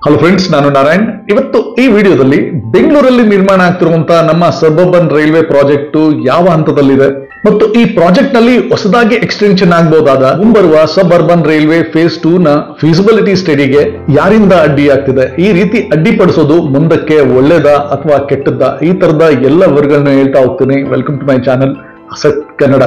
hello friends ನಾನು ನಾರಾಯಣ್ ಇವತ್ತು ಈ ವಿಡಿಯೋದಲ್ಲಿ ಬೆಂಗಳೂರಲ್ಲಿ ನಿರ್ಮಾಣ ಆಗ್ತಿರುವಂತಹ ನಮ್ಮ ಸಬರ್ಬನ್ ರೈಲ್ವೆ ಪ್ರಾಜೆಕ್ಟ್ ಯಾವ ಹಂತದಲ್ಲಿದೆ ಮತ್ತು ಈ ಪ್ರಾಜೆಕ್ಟ್ ನಲ್ಲಿ ಹೊಸದಾಗಿ ಎಕ್ಸ್ಟೆನ್ಷನ್ ಆಗಬಹುದಾದ ಮುಂಬರುವ ಸಬರ್ಬನ್ ರೈಲ್ವೆ ಫೇಸ್ ಟೂ ನ ಫೀಸಿಬಿಲಿಟಿ ಸ್ಟಡಿಗೆ ಯಾರಿಂದ ಅಡ್ಡಿ ಆಗ್ತಿದೆ ಈ ರೀತಿ ಅಡ್ಡಿಪಡಿಸೋದು ಮುಂದಕ್ಕೆ ಒಳ್ಳೇದ ಅಥವಾ ಕೆಟ್ಟದ್ದ ಈ ತರದ ಎಲ್ಲ ವರ್ಗಗಳನ್ನ ಹೇಳ್ತಾ ಹೋಗ್ತೀನಿ ವೆಲ್ಕಮ್ ಟು ಮೈ ಚಾನಲ್ ಅಸತ್ ಕನ್ನಡ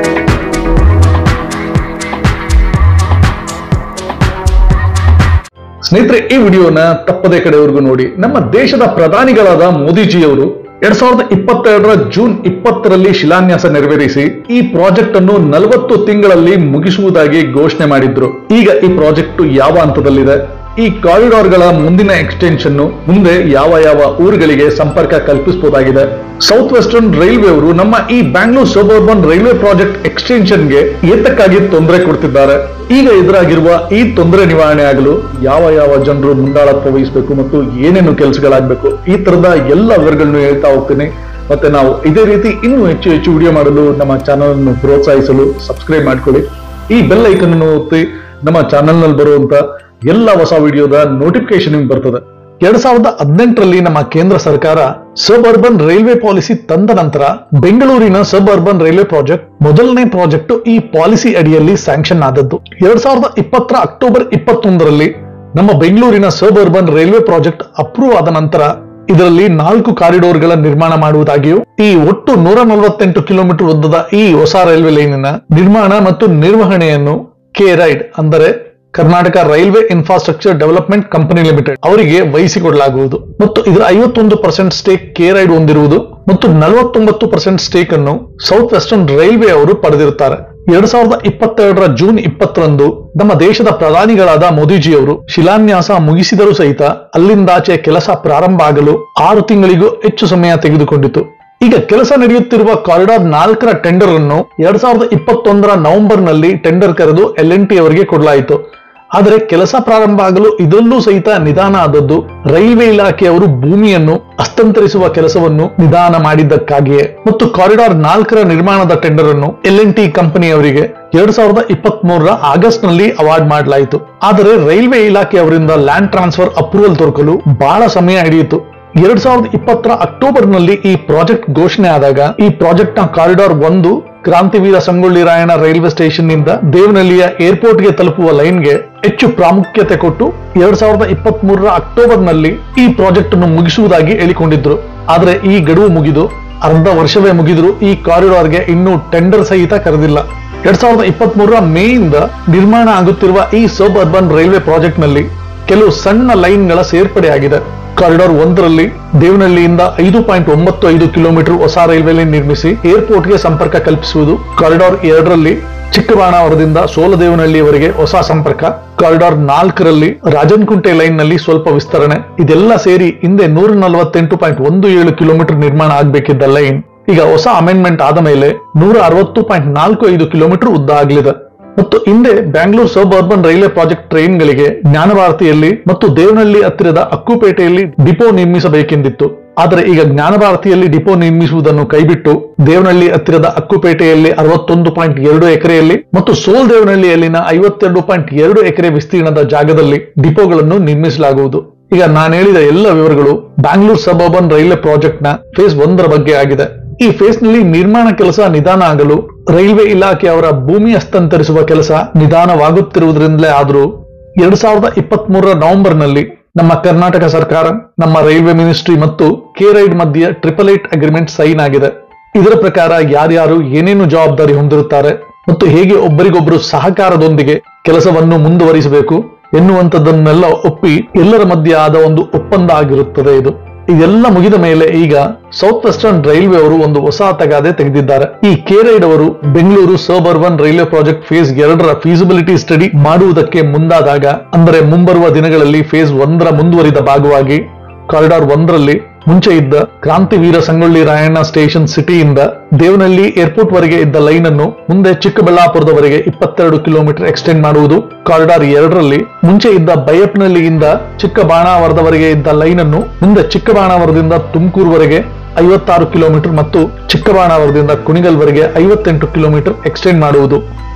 ಸ್ನೇಹಿತರೆ ಈ ವಿಡಿಯೋನ ತಪ್ಪದೇ ಕಡೆವರೆಗೂ ನೋಡಿ ನಮ್ಮ ದೇಶದ ಪ್ರಧಾನಿಗಳಾದ ಮೋದಿಜಿಯವರು ಎರಡ್ ಸಾವಿರದ ಇಪ್ಪತ್ತೆರಡರ ಜೂನ್ ಇಪ್ಪತ್ತರಲ್ಲಿ ಶಿಲಾನ್ಯಾಸ ನೆರವೇರಿಸಿ ಈ ಪ್ರಾಜೆಕ್ಟ್ ಅನ್ನು ನಲವತ್ತು ತಿಂಗಳಲ್ಲಿ ಮುಗಿಸುವುದಾಗಿ ಘೋಷಣೆ ಮಾಡಿದ್ರು ಈಗ ಈ ಪ್ರಾಜೆಕ್ಟ್ ಯಾವ ಹಂತದಲ್ಲಿದೆ ಈ ಕಾರಿಡಾರ್ ಗಳ ಮುಂದಿನ ಎಕ್ಸ್ಟೆನ್ಷನ್ ಮುಂದೆ ಯಾವ ಯಾವ ಊರುಗಳಿಗೆ ಸಂಪರ್ಕ ಕಲ್ಪಿಸಬಹುದಾಗಿದೆ ಸೌತ್ ವೆಸ್ಟರ್ನ್ ರೈಲ್ವೆ ಅವರು ನಮ್ಮ ಈ ಬ್ಯಾಂಗ್ಳೂರ್ ಸಬರ್ಬನ್ ರೈಲ್ವೆ ಪ್ರಾಜೆಕ್ಟ್ ಎಕ್ಸ್ಟೆನ್ಷನ್ಗೆ ಏತಕ್ಕಾಗಿ ತೊಂದರೆ ಕೊಡ್ತಿದ್ದಾರೆ ಈಗ ಎದುರಾಗಿರುವ ಈ ತೊಂದರೆ ನಿವಾರಣೆ ಆಗಲು ಯಾವ ಯಾವ ಜನರು ಮುಂದಾಳತ್ವ ವಹಿಸಬೇಕು ಮತ್ತು ಏನೇನು ಕೆಲಸಗಳಾಗಬೇಕು ಈ ತರದ ಎಲ್ಲ ವಿವರಗಳನ್ನು ಹೇಳ್ತಾ ಹೋಗ್ತೀನಿ ಮತ್ತೆ ನಾವು ಇದೇ ರೀತಿ ಇನ್ನೂ ಹೆಚ್ಚು ಹೆಚ್ಚು ವಿಡಿಯೋ ಮಾಡಲು ನಮ್ಮ ಚಾನಲ್ ಅನ್ನು ಪ್ರೋತ್ಸಾಹಿಸಲು ಸಬ್ಸ್ಕ್ರೈಬ್ ಮಾಡ್ಕೊಳ್ಳಿ ಈ ಬೆಲ್ ಐಕನ್ ಅನ್ನು ಒತ್ತಿ ನಮ್ಮ ಚಾನಲ್ ನಲ್ಲಿ ಬರುವಂತ ಎಲ್ಲ ಹೊಸ ವಿಡಿಯೋದ ನೋಟಿಫಿಕೇಶನ್ ನಿಮ್ಗೆ ಬರ್ತದೆ ಎರಡ್ ಸಾವಿರದ ಹದಿನೆಂಟರಲ್ಲಿ ನಮ್ಮ ಕೇಂದ್ರ ಸರ್ಕಾರ ಸಬ್ ಅರ್ಬನ್ ರೈಲ್ವೆ ಪಾಲಿಸಿ ತಂದ ನಂತರ ಬೆಂಗಳೂರಿನ ಸಬ್ ಅರ್ಬನ್ ರೈಲ್ವೆ ಪ್ರಾಜೆಕ್ಟ್ ಮೊದಲನೇ ಪ್ರಾಜೆಕ್ಟ್ ಈ ಪಾಲಿಸಿ ಅಡಿಯಲ್ಲಿ ಸ್ಯಾಂಕ್ಷನ್ ಆದದ್ದು ಎರಡ್ ಸಾವಿರದ ಇಪ್ಪತ್ತರ ಅಕ್ಟೋಬರ್ ಇಪ್ಪತ್ತೊಂದರಲ್ಲಿ ನಮ್ಮ ಬೆಂಗಳೂರಿನ suburban railway project approve ಆದ ನಂತರ ಇದರಲ್ಲಿ ನಾಲ್ಕು ಕಾರಿಡೋರ್ಗಳ ನಿರ್ಮಾಣ ಮಾಡುವುದಾಗಿಯೂ ಈ ಒಟ್ಟು ನೂರ ನಲವತ್ತೆಂಟು ಕಿಲೋಮೀಟರ್ ಉದ್ದದ ಈ ಹೊಸ ರೈಲ್ವೆ ಲೈನಿನ ನಿರ್ಮಾಣ ಮತ್ತು ನಿರ್ವಹಣೆಯನ್ನು ಕೆ ರೈಡ್ ಅಂದರೆ Karnataka railway infrastructure development company limited ಅವರಿಗೆ ವಹಿಸಿಕೊಡಲಾಗುವುದು ಮತ್ತು ಇದರ ಐವತ್ತೊಂದು ಪರ್ಸೆಂಟ್ ಸ್ಟೇಕ್ ಕೆ ರೈಡ್ ಹೊಂದಿರುವುದು ಮತ್ತು ನಲವತ್ತೊಂಬತ್ತು ಪರ್ಸೆಂಟ್ ಸ್ಟೇಕ್ ಅನ್ನು ಸೌತ್ ವೆಸ್ಟರ್ನ್ ರೈಲ್ವೆ ಅವರು ಪಡೆದಿರುತ್ತಾರೆ ಎರಡ್ ಸಾವಿರದ ಇಪ್ಪತ್ತೆರಡರ ಜೂನ್ ಇಪ್ಪತ್ತರಂದು ನಮ್ಮ ದೇಶದ ಪ್ರಧಾನಿಗಳಾದ ಮೋದಿಜಿಯವರು ಶಿಲಾನ್ಯಾಸ ಮುಗಿಸಿದರೂ ಸಹಿತ ಅಲ್ಲಿಂದಾಚೆ ಕೆಲಸ ಪ್ರಾರಂಭ ಆಗಲು ಆರು ತಿಂಗಳಿಗೂ ಹೆಚ್ಚು ಸಮಯ ತೆಗೆದುಕೊಂಡಿತು ಈಗ ಕೆಲಸ ನಡೆಯುತ್ತಿರುವ ಕಾರಿಡಾರ್ ನಾಲ್ಕರ ಟೆಂಡರ್ ಅನ್ನು ಎರಡ್ ಸಾವಿರದ ಇಪ್ಪತ್ತೊಂದರ ನವೆಂಬರ್ ನಲ್ಲಿ ಟೆಂಡರ್ ಕರೆದು ಎಲ್ ಎನ್ ಟಿ ಅವರಿಗೆ ಕೊಡಲಾಯಿತು ಆದರೆ ಕೆಲಸ ಪ್ರಾರಂಭ ಆಗಲು ಇದರಲ್ಲೂ ಸಹಿತ ನಿಧಾನ ಆದದ್ದು ರೈಲ್ವೆ ಇಲಾಖೆಯವರು ಭೂಮಿಯನ್ನು ಹಸ್ತಾಂತರಿಸುವ ಕೆಲಸವನ್ನು ನಿಧಾನ ಮಾಡಿದ್ದಕ್ಕಾಗಿಯೇ ಮತ್ತು ಕಾರಿಡಾರ್ ನಾಲ್ಕರ ನಿರ್ಮಾಣದ ಟೆಂಡರ್ ಅನ್ನು ಎಲ್ ಎನ್ ಟಿ ಕಂಪನಿಯವರಿಗೆ ಎರಡ್ ಸಾವಿರದ ಇಪ್ಪತ್ತ್ ಮೂರರ ಆಗಸ್ಟ್ ನಲ್ಲಿ ಅವಾರ್ಡ್ ಮಾಡಲಾಯಿತು ಆದರೆ ರೈಲ್ವೆ ಇಲಾಖೆಯವರಿಂದ ಲ್ಯಾಂಡ್ ಟ್ರಾನ್ಸ್ಫರ್ ಅಪ್ರೂವಲ್ ದೊರಕಲು ಬಹಳ ಸಮಯ ಹಿಡಿಯಿತು ಎರಡ್ ಸಾವಿರದ ಇಪ್ಪತ್ತರ ಅಕ್ಟೋಬರ್ ನಲ್ಲಿ ಈ ಪ್ರಾಜೆಕ್ಟ್ ಘೋಷಣೆ ಆದಾಗ ಈ ಪ್ರಾಜೆಕ್ಟ್ ನ ಕಾರಿಡಾರ್ ಒಂದು ಕ್ರಾಂತಿವೀರ ಸಂಗೊಳ್ಳಿ ರಾಯಣ್ಣ ರೈಲ್ವೆ ಸ್ಟೇಷನ್ ನಿಂದ ದೇವನಹಳ್ಳಿಯ ಏರ್ಪೋರ್ಟ್ ಗೆ ತಲುಪುವ ಲೈನ್ಗೆ ಹೆಚ್ಚು ಪ್ರಾಮುಖ್ಯತೆ ಕೊಟ್ಟು ಎರಡ್ ಸಾವಿರದ ಇಪ್ಪತ್ತ್ ಮೂರರ ಅಕ್ಟೋಬರ್ ನಲ್ಲಿ ಈ ಪ್ರಾಜೆಕ್ಟ್ ಅನ್ನು ಮುಗಿಸುವುದಾಗಿ ಹೇಳಿಕೊಂಡಿದ್ರು ಆದ್ರೆ ಈ ಗಡುವು ಮುಗಿದು ಅರ್ಧ ವರ್ಷವೇ ಮುಗಿದ್ರು ಈ ಕಾರಿಡಾರ್ಗೆ ಇನ್ನೂ ಟೆಂಡರ್ ಸಹಿತ ಕರೆದಿಲ್ಲ ಎರಡ್ ಸಾವಿರದ ಇಪ್ಪತ್ತ್ ಮೂರರ ಮೇ ಇಂದ ನಿರ್ಮಾಣ ಆಗುತ್ತಿರುವ ಈ ಸಬ್ ಅರ್ಬನ್ ರೈಲ್ವೆ ಪ್ರಾಜೆಕ್ಟ್ ನಲ್ಲಿ ಕೆಲವು ಸಣ್ಣ ಲೈನ್ಗಳ ಸೇರ್ಪಡೆಯಾಗಿದೆ ಕಾರಿಡಾರ್ ಒಂದರಲ್ಲಿ ದೇವನಹಳ್ಳಿಯಿಂದ ಐದು ಪಾಯಿಂಟ್ ಒಂಬತ್ತು ಐದು ಕಿಲೋಮೀಟರ್ ಹೊಸ ರೈಲ್ವೆ ಲೈನ್ ನಿರ್ಮಿಸಿ ಏರ್ಪೋರ್ಟ್ಗೆ ಸಂಪರ್ಕ ಕಲ್ಪಿಸುವುದು ಕಾರಿಡಾರ್ ಎರಡರಲ್ಲಿ ಚಿಕ್ಕಬಾಣಾವರದಿಂದ ಸೋಲದೇವನಹಳ್ಳಿಯವರೆಗೆ ಹೊಸ ಸಂಪರ್ಕ ಕಾರಿಡಾರ್ ನಾಲ್ಕರಲ್ಲಿ ರಾಜನ್ಕುಂಟೆ ಲೈನ್ ನಲ್ಲಿ ಸ್ವಲ್ಪ ವಿಸ್ತರಣೆ ಇದೆಲ್ಲ ಸೇರಿ ಹಿಂದೆ ನೂರ ನಲವತ್ತೆಂಟು ಪಾಯಿಂಟ್ ಒಂದು ಏಳು ಕಿಲೋಮೀಟರ್ ನಿರ್ಮಾಣ ಆಗಬೇಕಿದ್ದ ಲೈನ್ ಈಗ ಹೊಸ ಅಮೆಂಡ್ಮೆಂಟ್ ಆದ ಮೇಲೆ ನೂರ ಅರವತ್ತು ಪಾಯಿಂಟ್ ನಾಲ್ಕು ಐದು ಕಿಲೋಮೀಟರ್ ಉದ್ದ ಆಗಲಿದೆ ಮತ್ತು ಹಿಂದೆ Bangalore suburban railway project ಟ್ರೈನ್ಗಳಿಗೆ ಜ್ಞಾನಭಾರತಿಯಲ್ಲಿ ಮತ್ತು ದೇವನಹಳ್ಳಿ ಹತ್ತಿರದ ಅಕ್ಕುಪೇಟೆಯಲ್ಲಿ ಡಿಪೋ ನಿರ್ಮಿಸಬೇಕೆಂದಿತ್ತು ಆದರೆ ಈಗ ಜ್ಞಾನಭಾರತಿಯಲ್ಲಿ ಡಿಪೋ ನಿರ್ಮಿಸುವುದನ್ನು ಕೈಬಿಟ್ಟು ದೇವನಹಳ್ಳಿ ಹತ್ತಿರದ ಅಕ್ಕುಪೇಟೆಯಲ್ಲಿ ಅರವತ್ತೊಂದು ಪಾಯಿಂಟ್ ಎರಡು ಎಕರೆಯಲ್ಲಿ ಮತ್ತು ಸೋಲ್ ದೇವನಹಳ್ಳಿಯಲ್ಲಿನ ಐವತ್ತೆರಡು ಪಾಯಿಂಟ್ ಎರಡು ಎಕರೆ ವಿಸ್ತೀರ್ಣದ ಜಾಗದಲ್ಲಿ ಡಿಪೋಗಳನ್ನು ನಿರ್ಮಿಸಲಾಗುವುದು ಈಗ ನಾನು ಹೇಳಿದ ಎಲ್ಲ ವಿವರಗಳು Bangalore suburban railway project ನ ಫೇಸ್ ಒಂದರ ಬಗ್ಗೆ ಆಗಿದೆ ಈ ಫೇಸ್ ನಲ್ಲಿ ನಿರ್ಮಾಣ ಕೆಲಸ ನಿಧಾನ ಆಗಲು ರೈಲ್ವೆ ಇಲಾಖೆಯವರ ಭೂಮಿ ಹಸ್ತಾಂತರಿಸುವ ಕೆಲಸ ನಿಧಾನವಾಗುತ್ತಿರುವುದರಿಂದಲೇ ಆದರೂ ಎರಡ್ ಸಾವಿರದ ಇಪ್ಪತ್ತ್ ಮೂರರ ನವೆಂಬರ್ ನಲ್ಲಿ ನಮ್ಮ ಕರ್ನಾಟಕ ಸರ್ಕಾರ ನಮ್ಮ ರೈಲ್ವೆ ಮಿನಿಸ್ಟ್ರಿ ಮತ್ತು ಕೆ ರೈಡ್ ಮಧ್ಯೆ ಟ್ರಿಪಲ್ ಏಟ್ ಅಗ್ರಿಮೆಂಟ್ ಸೈನ್ ಆಗಿದೆ ಇದರ ಪ್ರಕಾರ ಯಾರ್ಯಾರು ಏನೇನು ಜವಾಬ್ದಾರಿ ಹೊಂದಿರುತ್ತಾರೆ ಮತ್ತು ಹೇಗೆ ಒಬ್ಬರಿಗೊಬ್ಬರು ಸಹಕಾರದೊಂದಿಗೆ ಕೆಲಸವನ್ನು ಮುಂದುವರಿಸಬೇಕು ಎನ್ನುವಂಥದ್ದನ್ನೆಲ್ಲ ಒಪ್ಪಿ ಎಲ್ಲರ ಮಧ್ಯೆ ಆದ ಒಂದು ಒಪ್ಪಂದ ಆಗಿರುತ್ತದೆ ಇದು ಇದೆಲ್ಲ ಮುಗಿದ ಮೇಲೆ ಈಗ ಸೌತ್ ವೆಸ್ಟರ್ನ್ ರೈಲ್ವೆ ಅವರು ಒಂದು ಹೊಸ ತಗಾದೆ ತೆಗೆದಿದ್ದಾರೆ ಈ ಕೆ ರೈಡ್ ಅವರು Bengaluru suburban railway project phase ಎರಡರ ಫೀಸಿಬಿಲಿಟಿ ಸ್ಟಡಿ ಮಾಡುವುದಕ್ಕೆ ಮುಂದಾದಾಗ ಅಂದರೆ ಮುಂಬರುವ ದಿನಗಳಲ್ಲಿ ಫೇಸ್ ಒಂದರ ಮುಂದುವರಿದ ಭಾಗವಾಗಿ ಕಾರಿಡಾರ್ ಒಂದರಲ್ಲಿ ಮುಂಚೆ ಇದ್ದ ಕ್ರಾಂತಿವೀರ ಸಂಗೊಳ್ಳಿ ರಾಯಣ್ಣ ಸ್ಟೇಷನ್ ಸಿಟಿಯಿಂದ ದೇವನಹಳ್ಳಿ ಏರ್ಪೋರ್ಟ್ ವರೆಗೆ ಇದ್ದ ಲೈನ್ ಅನ್ನು ಮುಂದೆ ಚಿಕ್ಕಬಳ್ಳಾಪುರದವರೆಗೆ ಇಪ್ಪತ್ತೆರಡು ಕಿಲೋಮೀಟರ್ ಎಕ್ಸ್ಟೆಂಡ್ ಮಾಡುವುದು ಕಾರಿಡಾರ್ ಎರಡರಲ್ಲಿ ಮುಂಚೆ ಇದ್ದ ಬೈಯಪ್ಪನಹಳ್ಳಿಯಿಂದ ಚಿಕ್ಕಬಾಣಾವರದವರೆಗೆ ಇದ್ದ ಲೈನ್ ಅನ್ನು ಮುಂದೆ ಚಿಕ್ಕಬಾಣಾವರದಿಂದ ತುಮಕೂರುವರೆಗೆ ಐವತ್ತಾರು ಕಿಲೋಮೀಟರ್ ಮತ್ತು ಚಿಕ್ಕಬಾಣಾವರದಿಂದ ಕುಣಿಗಲ್ವರೆಗೆ ಐವತ್ತೆಂಟು ಕಿಲೋಮೀಟರ್ ಎಕ್ಸ್ಟೆಂಡ್ ಮಾಡುವುದು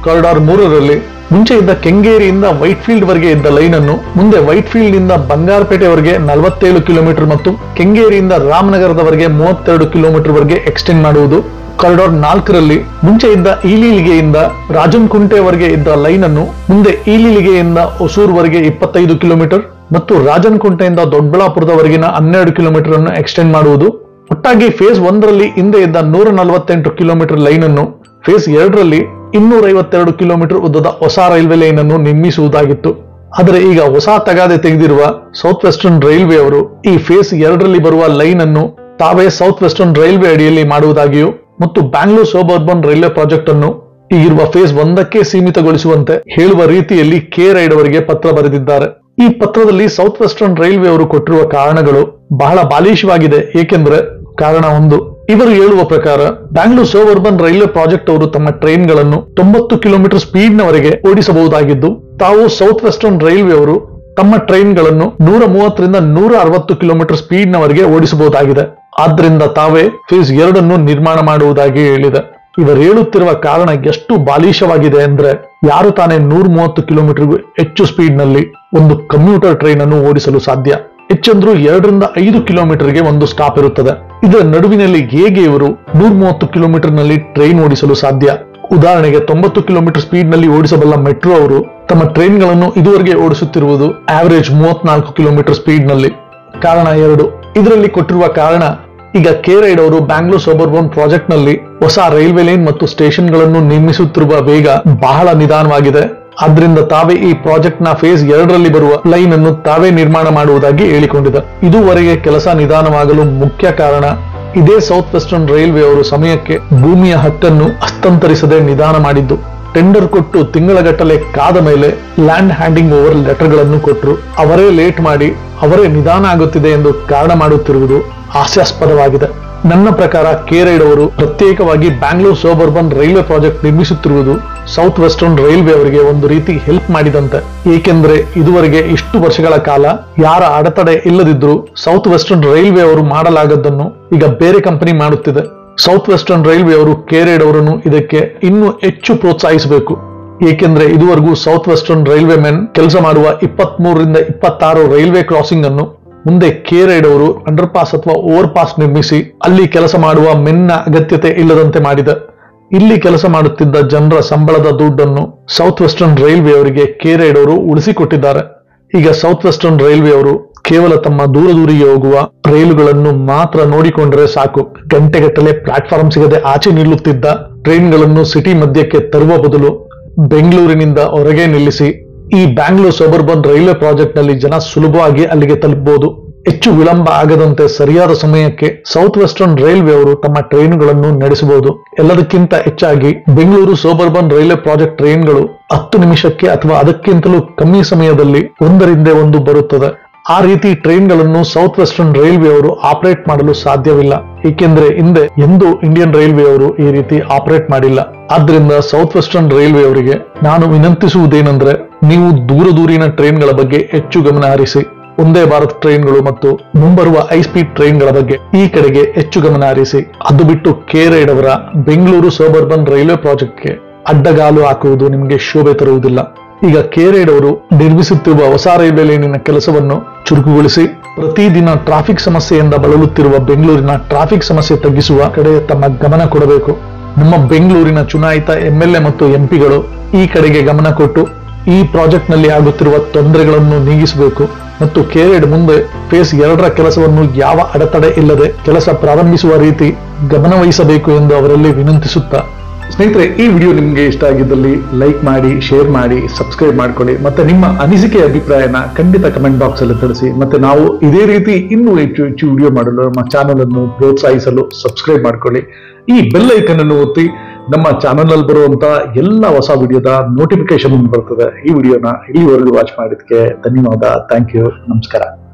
ಕಾರಿಡಾರ್ ಮೂರರಲ್ಲಿ ಮುಂಚೆ ಇದ್ದ ಕೆಂಗೇರಿಯಿಂದ ವೈಟ್ ಫೀಲ್ಡ್ ವರೆಗೆ ಇದ್ದ ಲೈನ್ ಅನ್ನು ಮುಂದೆ ವೈಟ್ ಫೀಲ್ಡ್ ಇಂದ ಬಂಗಾರಪೇಟೆವರೆಗೆ ನಲವತ್ತೇಳು ಕಿಲೋಮೀಟರ್ ಮತ್ತು ಕೆಂಗೇರಿಯಿಂದ ರಾಮನಗರದವರೆಗೆ ಮೂವತ್ತೆರಡು ಕಿಲೋಮೀಟರ್ ವರೆಗೆ ಎಕ್ಸ್ಟೆಂಡ್ ಮಾಡುವುದು ಕಾರಿಡಾರ್ ನಾಲ್ಕರಲ್ಲಿ ಮುಂಚೆ ಇದ್ದ ಈಲೀಲಿಗೆಯಿಂದ ರಾಜನ್ಕುಂಟೆವರೆಗೆ ಇದ್ದ ಲೈನ್ ಅನ್ನು ಮುಂದೆ ಈಲೀಲಿಗೆಯಿಂದ ಹೊಸೂರ್ವರೆಗೆ ಇಪ್ಪತ್ತೈದು ಕಿಲೋಮೀಟರ್ ಮತ್ತು ರಾಜನ್ಕುಂಟೆಯಿಂದ ದೊಡ್ಡಬಳ್ಳಾಪುರದವರೆಗಿನ ಹನ್ನೆರಡು ಕಿಲೋಮೀಟರ್ ಅನ್ನು ಎಕ್ಸ್ಟೆಂಡ್ ಮಾಡುವುದು ಒಟ್ಟಾಗಿ ಫೇಸ್ ಒಂದರಲ್ಲಿ ಹಿಂದೆ ಇದ್ದ ನೂರ ನಲವತ್ತೆಂಟು ಕಿಲೋಮೀಟರ್ ಲೈನ್ ಅನ್ನು ಫೇಸ್ ಎರಡರಲ್ಲಿ ಇನ್ನೂರ ಐವತ್ತೆರಡು ಕಿಲೋಮೀಟರ್ ಉದ್ದದ ಹೊಸ ರೈಲ್ವೆ ಲೈನ್ ಅನ್ನು ನಿರ್ಮಿಸುವುದಾಗಿತ್ತು ಆದರೆ ಈಗ ಹೊಸ ತಗಾದೆ ತೆಗೆದಿರುವ ಸೌತ್ ವೆಸ್ಟರ್ನ್ ರೈಲ್ವೆ ಅವರು ಈ ಫೇಸ್ ಎರಡರಲ್ಲಿ ಬರುವ ಲೈನ್ ಅನ್ನು ತಾವೇ ಸೌತ್ ವೆಸ್ಟರ್ನ್ ರೈಲ್ವೆ ಅಡಿಯಲ್ಲಿ ಮಾಡುವುದಾಗಿಯೂ ಮತ್ತು ಬ್ಯಾಂಗ್ಳೂರ್ ಸೋಬರ್ಬನ್ ರೈಲ್ವೆ ಪ್ರಾಜೆಕ್ಟ್ ಅನ್ನು ಈಗಿರುವ ಫೇಸ್ ಒಂದಕ್ಕೆ ಸೀಮಿತಗೊಳಿಸುವಂತೆ ಹೇಳುವ ರೀತಿಯಲ್ಲಿ ಕೆ ರೈಡ್ ಅವರಿಗೆ ಪತ್ರ ಬರೆದಿದ್ದಾರೆ ಈ ಪತ್ರದಲ್ಲಿ ಸೌತ್ ವೆಸ್ಟರ್ನ್ ರೈಲ್ವೆ ಅವರು ಕೊಟ್ಟಿರುವ ಕಾರಣಗಳು ಬಹಳ ಬಾಲಿಶವಾಗಿದೆ ಏಕೆಂದರೆ ಕಾರಣ ಒಂದು ಇವರು ಹೇಳುವ ಪ್ರಕಾರ ಬ್ಯಾಂಗ್ಳೂರ್ ಸೋಬರ್ಬನ್ ರೈಲ್ವೆ ಪ್ರಾಜೆಕ್ಟ್ ಅವರು ತಮ್ಮ ಟ್ರೈನ್ಗಳನ್ನು ತೊಂಬತ್ತು ಕಿಲೋಮೀಟರ್ ಸ್ಪೀಡ್ ನವರೆಗೆ ಓಡಿಸಬಹುದಾಗಿದ್ದು ತಾವು ಸೌತ್ ವೆಸ್ಟರ್ನ್ ರೈಲ್ವೆ ಅವರು ತಮ್ಮ ಟ್ರೈನ್ಗಳನ್ನು ನೂರ ಮೂವತ್ತರಿಂದ ನೂರ ಅರವತ್ತು ಕಿಲೋಮೀಟರ್ ಸ್ಪೀಡ್ ನವರೆಗೆ ಓಡಿಸಬಹುದಾಗಿದೆ ಆದ್ದರಿಂದ ತಾವೇ ಫೇಸ್ ಎರಡನ್ನು ನಿರ್ಮಾಣ ಮಾಡುವುದಾಗಿ ಹೇಳಿದೆ ಇವರು ಹೇಳುತ್ತಿರುವ ಕಾರಣ ಎಷ್ಟು ಬಾಲಿಶವಾಗಿದೆ ಅಂದ್ರೆ ಯಾರು ತಾನೇ ನೂರ ಮೂವತ್ತು ಕಿಲೋಮೀಟರ್ಗೂ ಹೆಚ್ಚು ಸ್ಪೀಡ್ ನಲ್ಲಿ ಒಂದು ಕಮ್ಯೂಟರ್ ಟ್ರೈನ್ ಅನ್ನು ಓಡಿಸಲು ಸಾಧ್ಯ ಹೆಚ್ಚಂದ್ರೂ ಎರಡರಿಂದ ಐದು ಕಿಲೋಮೀಟರ್ಗೆ ಒಂದು ಸ್ಟಾಪ್ ಇರುತ್ತದೆ ಇದರ ನಡುವಿನಲ್ಲಿ ಹೇಗೆ ಇವರು ನೂರ ಮೂವತ್ತು ಕಿಲೋಮೀಟರ್ ನಲ್ಲಿ ಟ್ರೈನ್ ಓಡಿಸಲು ಸಾಧ್ಯ ಉದಾಹರಣೆಗೆ ತೊಂಬತ್ತು ಕಿಲೋಮೀಟರ್ ಸ್ಪೀಡ್ ನಲ್ಲಿ ಓಡಿಸಬಲ್ಲ ಮೆಟ್ರೋ ಅವರು ತಮ್ಮ ಟ್ರೈನ್ಗಳನ್ನು ಇದುವರೆಗೆ ಓಡಿಸುತ್ತಿರುವುದು ಆವರೇಜ್ ಮೂವತ್ನಾಲ್ಕು ಕಿಲೋಮೀಟರ್ ಸ್ಪೀಡ್ ನಲ್ಲಿ ಕಾರಣ ಎರಡು ಇದರಲ್ಲಿ ಕೊಟ್ಟಿರುವ ಕಾರಣ ಈಗ ಕೆ ರೈಡ್ ಅವರು ಬ್ಯಾಂಗ್ಳೂರ್ ಸೋಬರ್ಬನ್ ಪ್ರಾಜೆಕ್ಟ್ ನಲ್ಲಿ ಹೊಸ ರೈಲ್ವೆ ಲೈನ್ ಮತ್ತು ಸ್ಟೇಷನ್ ಗಳನ್ನು ನಿರ್ಮಿಸುತ್ತಿರುವ ವೇಗ ಬಹಳ ನಿಧಾನವಾಗಿದೆ ಆದ್ರಿಂದ ತಾವೇ ಈ ಪ್ರಾಜೆಕ್ಟ್ ನ ಫೇಸ್ ಎರಡರಲ್ಲಿ ಬರುವ ಲೈನ್ ಅನ್ನು ತಾವೇ ನಿರ್ಮಾಣ ಮಾಡುವುದಾಗಿ ಹೇಳಿಕೊಂಡಿದೆ ಇದುವರೆಗೆ ಕೆಲಸ ನಿಧಾನವಾಗಲು ಮುಖ್ಯ ಕಾರಣ ಇದೇ ಸೌತ್ ವೆಸ್ಟರ್ನ್ ರೈಲ್ವೆ ಅವರು ಸಮಯಕ್ಕೆ ಭೂಮಿಯ ಹಕ್ಕನ್ನು ಹಸ್ತಾಂತರಿಸದೆ ನಿಧಾನ ಮಾಡಿದ್ದು ಟೆಂಡರ್ ಕೊಟ್ಟು ತಿಂಗಳಗಟ್ಟಲೆ ಕಾದ ಮೇಲೆ ಲ್ಯಾಂಡ್ ಹ್ಯಾಂಡಿಂಗ್ ಓವರ್ ಲೆಟರ್ಗಳನ್ನು ಕೊಟ್ಟರು ಅವರೇ ಲೇಟ್ ಮಾಡಿ ಅವರೇ ನಿಧಾನ ಆಗುತ್ತಿದೆ ಎಂದು ಕಾರಣ ಮಾಡುತ್ತಿರುವುದು ಹಾಸ್ಯಾಸ್ಪದವಾಗಿದೆ ನನ್ನ ಪ್ರಕಾರ ಕೆ ರೈಡ್ ಅವರು ಪ್ರತ್ಯೇಕವಾಗಿ ಬ್ಯಾಂಗ್ಳೂರ್ ಸೋಬರ್ಬನ್ ರೈಲ್ವೆ ಪ್ರಾಜೆಕ್ಟ್ ನಿರ್ಮಿಸುತ್ತಿರುವುದು ಸೌತ್ ವೆಸ್ಟರ್ನ್ ರೈಲ್ವೆ ಅವರಿಗೆ ಒಂದು ರೀತಿ ಹೆಲ್ಪ್ ಮಾಡಿದಂತೆ ಏಕೆಂದರೆ ಇದುವರೆಗೆ ಇಷ್ಟು ವರ್ಷಗಳ ಕಾಲ ಯಾರ ಅಡೆತಡೆ ಇಲ್ಲದಿದ್ರೂ ಸೌತ್ ವೆಸ್ಟರ್ನ್ ರೈಲ್ವೆ ಅವರು ಮಾಡಲಾಗದ್ದನ್ನು ಈಗ ಬೇರೆ ಕಂಪನಿ ಮಾಡುತ್ತಿದೆ ಸೌತ್ ವೆಸ್ಟರ್ನ್ ರೈಲ್ವೆ ಅವರು ಕೆ ರೈಡ್ ಅವರನ್ನು ಇದಕ್ಕೆ ಇನ್ನೂ ಹೆಚ್ಚು ಪ್ರೋತ್ಸಾಹಿಸಬೇಕು ಏಕೆಂದ್ರೆ ಇದುವರೆಗೂ ಸೌತ್ ವೆಸ್ಟರ್ನ್ ರೈಲ್ವೆ ಮೆನ್ ಕೆಲಸ ಮಾಡುವ ಇಪ್ಪತ್ತ್ ಮೂರರಿಂದ ಇಪ್ಪತ್ತಾರು ರೈಲ್ವೆ ಕ್ರಾಸಿಂಗ್ ಅನ್ನು ಮುಂದೆ ಕೆ ರೈಡ್ ಅವರು ಅಂಡರ್ ಪಾಸ್ ಅಥವಾ ಓವರ್ ಪಾಸ್ ನಿರ್ಮಿಸಿ ಅಲ್ಲಿ ಕೆಲಸ ಮಾಡುವ ಮೆನ್ನ ಅಗತ್ಯತೆ ಇಲ್ಲದಂತೆ ಮಾಡಿದೆ ಇಲ್ಲಿ ಕೆಲಸ ಮಾಡುತ್ತಿದ್ದ ಜನರ ಸಂಬಳದ ದುಡ್ಡನ್ನು ಸೌತ್ ವೆಸ್ಟರ್ನ್ ರೈಲ್ವೆ ಅವರಿಗೆ ಕೆ ರೈಡ್ ಅವರು ಉಳಿಸಿಕೊಟ್ಟಿದ್ದಾರೆ ಈಗ ಸೌತ್ ವೆಸ್ಟರ್ನ್ ರೈಲ್ವೆ ಅವರು ಕೇವಲ ತಮ್ಮ ದೂರ ದೂರಿಗೆ ಹೋಗುವ ರೈಲುಗಳನ್ನು ಮಾತ್ರ ನೋಡಿಕೊಂಡರೆ ಸಾಕು ಗಂಟೆಗಟ್ಟಲೆ ಪ್ಲಾಟ್ಫಾರ್ಮ್ ಸಿಗದೆ ಆಚೆ ನಿಲ್ಲುತ್ತಿದ್ದ ಟ್ರೈನ್ಗಳನ್ನು ಸಿಟಿ ಮಧ್ಯಕ್ಕೆ ತರುವ ಬದಲು ಬೆಂಗಳೂರಿನಿಂದ ಹೊರಗೆ ನಿಲ್ಲಿಸಿ ಈ ಬ್ಯಾಂಗ್ಳೂರ್ ಸಬರ್ಬನ್ ರೈಲ್ವೆ ಪ್ರಾಜೆಕ್ಟ್ ನಲ್ಲಿ ಜನ ಸುಲಭವಾಗಿ ಅಲ್ಲಿಗೆ ತಲುಪಬಹುದು ಹೆಚ್ಚು ವಿಳಂಬ ಆಗದಂತೆ ಸರಿಯಾದ ಸಮಯಕ್ಕೆ ಸೌತ್ ವೆಸ್ಟರ್ನ್ ರೈಲ್ವೆ ಅವರು ತಮ್ಮ ಟ್ರೈನ್ಗಳನ್ನು ನಡೆಸಬಹುದು ಎಲ್ಲದಕ್ಕಿಂತ ಹೆಚ್ಚಾಗಿ ಬೆಂಗಳೂರು ಸೋಬರ್ಬನ್ ರೈಲ್ವೆ ಪ್ರಾಜೆಕ್ಟ್ ಟ್ರೈನ್ಗಳು ಹತ್ತು ನಿಮಿಷಕ್ಕೆ ಅಥವಾ ಅದಕ್ಕಿಂತಲೂ ಕಮ್ಮಿ ಸಮಯದಲ್ಲಿ ಒಂದರಿಂದ ಒಂದು ಬರುತ್ತದೆ ಆ ರೀತಿ ಟ್ರೈನ್ಗಳನ್ನು ಸೌತ್ ವೆಸ್ಟರ್ನ್ ರೈಲ್ವೆ ಅವರು ಆಪರೇಟ್ ಮಾಡಲು ಸಾಧ್ಯವಿಲ್ಲ ಏಕೆಂದ್ರೆ ಹಿಂದೆ ಎಂದೂ ಇಂಡಿಯನ್ ರೈಲ್ವೆ ಅವರು ಈ ರೀತಿ ಆಪರೇಟ್ ಮಾಡಿಲ್ಲ ಆದ್ರಿಂದ ಸೌತ್ ವೆಸ್ಟರ್ನ್ ರೈಲ್ವೆ ಅವರಿಗೆ ನಾನು ವಿನಂತಿಸುವುದೇನೆಂದ್ರೆ ನೀವು ದೂರ ದೂರಿನ ಟ್ರೈನ್ಗಳ ಬಗ್ಗೆ ಹೆಚ್ಚು ಗಮನ ಹರಿಸಿ ಒಂದೇ ಭಾರತ್ ಟ್ರೈನ್ಗಳು ಮತ್ತು ಮುಂಬರುವ ಹೈ ಸ್ಪೀಡ್ ಟ್ರೈನ್ಗಳ ಬಗ್ಗೆ ಈ ಕಡೆಗೆ ಹೆಚ್ಚು ಗಮನ ಹರಿಸಿ ಅದು ಬಿಟ್ಟು ಕೆ ರೈಡ್ ಅವರ ಬೆಂಗಳೂರು ಸೋಬರ್ಬನ್ ರೈಲ್ವೆ ಪ್ರಾಜೆಕ್ಟ್ಗೆ ಅಡ್ಡಗಾಲು ಹಾಕುವುದು ನಿಮಗೆ ಶೋಭೆ ತರುವುದಿಲ್ಲ ಈಗ ಕೆ ರೈಡ್ ಅವರು ನಿರ್ಮಿಸುತ್ತಿರುವ ಹೊಸ ರೈಲ್ವೆ ಲೈನಿನ ಕೆಲಸವನ್ನು ಚುರುಕುಗೊಳಿಸಿ ಪ್ರತಿದಿನ ಟ್ರಾಫಿಕ್ ಸಮಸ್ಯೆಯಿಂದ ಬಳಲುತ್ತಿರುವ ಬೆಂಗಳೂರಿನ ಟ್ರಾಫಿಕ್ ಸಮಸ್ಯೆ ತಗ್ಗಿಸುವ ಕಡೆ ತಮ್ಮ ಗಮನ ಕೊಡಬೇಕು ನಮ್ಮ ಬೆಂಗಳೂರಿನ ಚುನಾಯಿತ ಎಂಎಲ್ಎ ಮತ್ತು ಎಂಪಿಗಳು ಈ ಕಡೆಗೆ ಗಮನ ಕೊಟ್ಟು ಈ ಪ್ರಾಜೆಕ್ಟ್ ನಲ್ಲಿ ಆಗುತ್ತಿರುವ ತೊಂದರೆಗಳನ್ನು ನೀಗಿಸಬೇಕು ಮತ್ತು ಕೆರೆಡ್ ಮುಂದೆ ಫೇಸ್ ಎರಡರ ಕೆಲಸವನ್ನು ಯಾವ ಅಡೆತಡೆ ಇಲ್ಲದೆ ಕೆಲಸ ಪ್ರಾರಂಭಿಸುವ ರೀತಿ ಗಮನವಹಿಸಬೇಕು ಎಂದು ಅವರಲ್ಲಿ ವಿನಂತಿಸುತ್ತಾ ಸ್ನೇಹಿತರೆ ಈ ವಿಡಿಯೋ ನಿಮಗೆ ಇಷ್ಟ ಆಗಿದ್ದಲ್ಲಿ ಲೈಕ್ ಮಾಡಿ ಶೇರ್ ಮಾಡಿ ಸಬ್ಸ್ಕ್ರೈಬ್ ಮಾಡ್ಕೊಳ್ಳಿ ಮತ್ತೆ ನಿಮ್ಮ ಅನಿಸಿಕೆ ಅಭಿಪ್ರಾಯನ ಖಂಡಿತ ಕಮೆಂಟ್ ಬಾಕ್ಸ್ ಅಲ್ಲಿ ತಿಳಿಸಿ ಮತ್ತೆ ನಾವು ಇದೇ ರೀತಿ ಇನ್ನೂ ಹೆಚ್ಚು ಹೆಚ್ಚು ವಿಡಿಯೋ ಮಾಡಲು ನಮ್ಮ ಚಾನಲ್ ಅನ್ನು ಪ್ರೋತ್ಸಾಹಿಸಲು ಸಬ್ಸ್ಕ್ರೈಬ್ ಮಾಡ್ಕೊಳ್ಳಿ ಈ ಬೆಲ್ ಐಕನ್ ಅನ್ನು ಒತ್ತಿ ನಮ್ಮ ಚಾನಲ್ ಅಲ್ಲಿ ಬರುವಂತ ಎಲ್ಲ ಹೊಸ ವಿಡಿಯೋದ ನೋಟಿಫಿಕೇಶನ್ ಬರ್ತದೆ ಈ ವಿಡಿಯೋನ ಇಲ್ಲಿವರೆಗೂ ವಾಚ್ ಮಾಡಿದ್ಕೆ ಧನ್ಯವಾದ ಥ್ಯಾಂಕ್ ಯು ನಮಸ್ಕಾರ